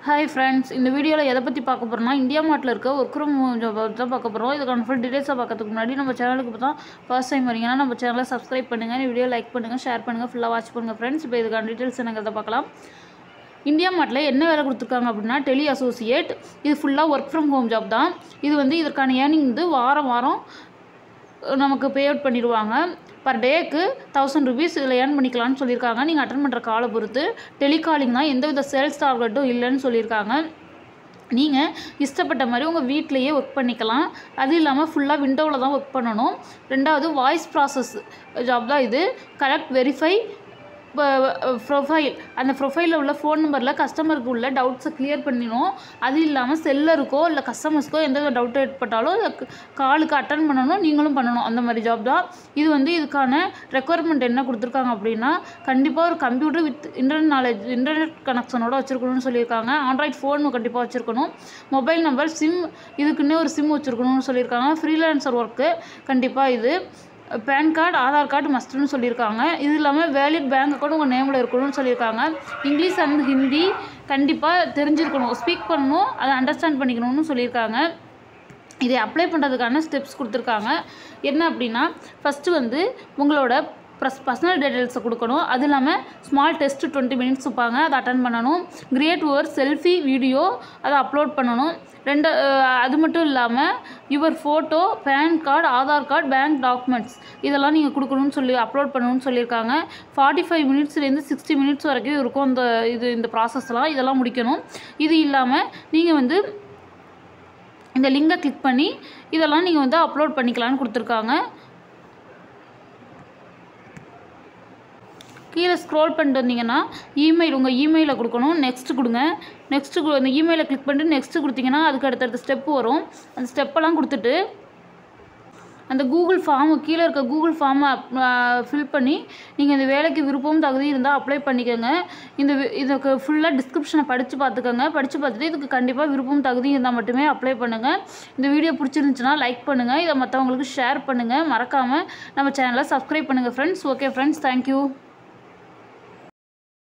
hi friends இந்த வீடியோவில் எதை பற்றி பார்க்க போகிறோம்னா இந்தியா மார்ட்டில் இருக்க ஒர்க் ஃப்ரம் ஜாப் தான் பார்க்க போகிறோம் இதுக்கான ஃபுல் டீடைல்ஸாக பார்க்கறதுக்கு முன்னாடி நம்ம சேனலுக்கு பார்த்தா ஃபர்ஸ்ட் டைம் வரீங்கன்னா நம்ம சேனலை சப்ஸ்கிரைப் பண்ணுங்கள் இந்த வீடியோ லைக் பண்ணுங்கள் ஷேர் பண்ணுங்கள் ஃபுல்லாக வாட்ச் பண்ணுங்கள் ஃப்ரெண்ட்ஸ் இப்போ இதுக்கான டீடைல்ஸ் என்னங்கிறத பார்க்கலாம் இந்தியா மார்ட்டில் என்ன வேலை கொடுத்துருக்காங்க அப்படின்னா டெலி அசோசியேட் இது ஃபுல்லாக ஒர்க் ஃப்ரம் ஹோம் ஜாப் தான் இது வந்து இதற்கான ஏர்னிங் வந்து வாரம் வாரம் நமக்கு பே அவுட் பண்ணிடுவாங்க பர் டேக்கு தௌசண்ட் ருபீஸ் இதில் ஏர்ன் பண்ணிக்கலாம்னு சொல்லியிருக்காங்க நீங்கள் அட்டன் பண்ணுற காலை பொறுத்து டெலிகாலிங் தான் எந்தவித சேல்ஸ் டார்கெட்டும் இல்லைன்னு சொல்லியிருக்காங்க நீங்கள் இஷ்டப்பட்ட மாதிரி உங்கள் வீட்டிலையே ஒர்க் பண்ணிக்கலாம் அது இல்லாமல் ஃபுல்லாக விண்டோவில் தான் ஒர்க் பண்ணணும் ரெண்டாவது வாய்ஸ் ப்ராசஸ் ஜாப் தான் இது கரெக்ட் வெரிஃபை ப்ரொஃபைல் அந்த ப்ரொஃபைலில் உள்ள ஃபோன் நம்பரில் கஸ்டமருக்கு உள்ள டவுட்ஸை கிளியர் பண்ணிடணும் அது இல்லாமல் செல்லருக்கோ இல்லை கஸ்டமர்ஸ்க்கோ எந்த டவுட் ஏற்பட்டாலும் காலுக்கு அட்டன் பண்ணணும் நீங்களும் பண்ணணும் அந்த மாதிரி ஜாப் தான் இது வந்து இதுக்கான ரெக்குவயர்மெண்ட் என்ன கொடுத்துருக்காங்க அப்படின்னா கண்டிப்பாக ஒரு computer with internet knowledge internet கனெக்ஷனோட வச்சுருக்கணும்னு சொல்லியிருக்காங்க ஆண்ட்ராய்ட் ஃபோன் கண்டிப்பாக வச்சுருக்கணும் மொபைல் நம்பர் சிம் இதுக்குன்னே ஒரு சிம் வச்சுருக்கணும்னு சொல்லியிருக்காங்க ஃப்ரீலான்சர் ஒர்க்கு கண்டிப்பாக இது பேன் கார்டு ஆதார் கார்டு மஸ்ட்டுன்னு சொல்லியிருக்காங்க இது இல்லாமல் வேலிட் பேங்க் அக்கௌண்ட் உங்கள் நேமில் இருக்கணும்னு சொல்லியிருக்காங்க இங்கிலீஷ் அண்ட் ஹிந்தி கண்டிப்பாக தெரிஞ்சிருக்கணும் ஸ்பீக் பண்ணணும் அதை அண்டர்ஸ்டாண்ட் பண்ணிக்கணும்னு சொல்லியிருக்காங்க இதை அப்ளை பண்ணுறதுக்கான ஸ்டெப்ஸ் கொடுத்துருக்காங்க என்ன அப்படின்னா ஃபஸ்ட்டு வந்து உங்களோட ப்ளஸ் பர்சனல் டீட்டெயில்ஸை கொடுக்கணும் அது இல்லாமல் ஸ்மால் டெஸ்ட் டுவெண்ட்டி மினிட்ஸ் வைப்பாங்க அதை அட்டன் பண்ணணும் கிரியேட் ஒரு செல்ஃபி வீடியோ அதை அப்லோட் பண்ணணும் ரெண்டு அது மட்டும் இல்லாமல் your photo PAN card Aadhaar card bank documents இதெல்லாம் நீங்கள் கொடுக்கணும்னு சொல்லி அப்லோட் பண்ணணும்னு சொல்லியிருக்காங்க ஃபார்ட்டி ஃபைவ் மினிட்ஸ்லேருந்து சிக்ஸ்டி மினிட்ஸ் வரைக்கும் இருக்கும் இந்த இது இந்த ப்ராசஸ்லாம் இதெல்லாம் முடிக்கணும் இது இல்லாமல் நீங்கள் வந்து இந்த லிங்கை கிளிக் பண்ணி இதெல்லாம் நீங்கள் வந்து அப்லோட் பண்ணிக்கலான்னு கொடுத்துருக்காங்க கீழே ஸ்க்ரோல் பண்ணிட்டு வந்தீங்கன்னா இமெயில் உங்கள் இமெயிலை கொடுக்கணும் நெக்ஸ்ட்டு கொடுங்க நெக்ஸ்ட்டு அந்த இமெயிலை கிளிக் பண்ணிட்டு நெக்ஸ்ட்டு கொடுத்தீங்கன்னா அதுக்கு அடுத்தடுத்த ஸ்டெப்பு வரும் அந்த ஸ்டெப்பெல்லாம் கொடுத்துட்டு அந்த கூகுள் ஃபார்மு கீழே இருக்க கூகுள் ஃபார்மை ஃபில் பண்ணி நீங்கள் இந்த வேலைக்கு விருப்பம் தகுதி இருந்தால் அப்ளை பண்ணிக்கோங்க இந்த இதுக்கு ஃபுல்லாக டிஸ்கிரிப்ஷனை படித்து பார்த்துக்கோங்க படித்து பார்த்துட்டு இதுக்கு கண்டிப்பாக விருப்பம் தகுதி இருந்தால் மட்டுமே அப்ளை பண்ணுங்கள் இந்த வீடியோ பிடிச்சிருந்துச்சுன்னா லைக் பண்ணுங்கள் இதை மற்றவங்களுக்கு ஷேர் பண்ணுங்கள் மறக்காமல் நம்ம சேனலை சப்ஸ்கிரைப் பண்ணுங்கள் ஃப்ரெண்ட்ஸ் ஓகே ஃப்ரெண்ட்ஸ் தேங்க்யூ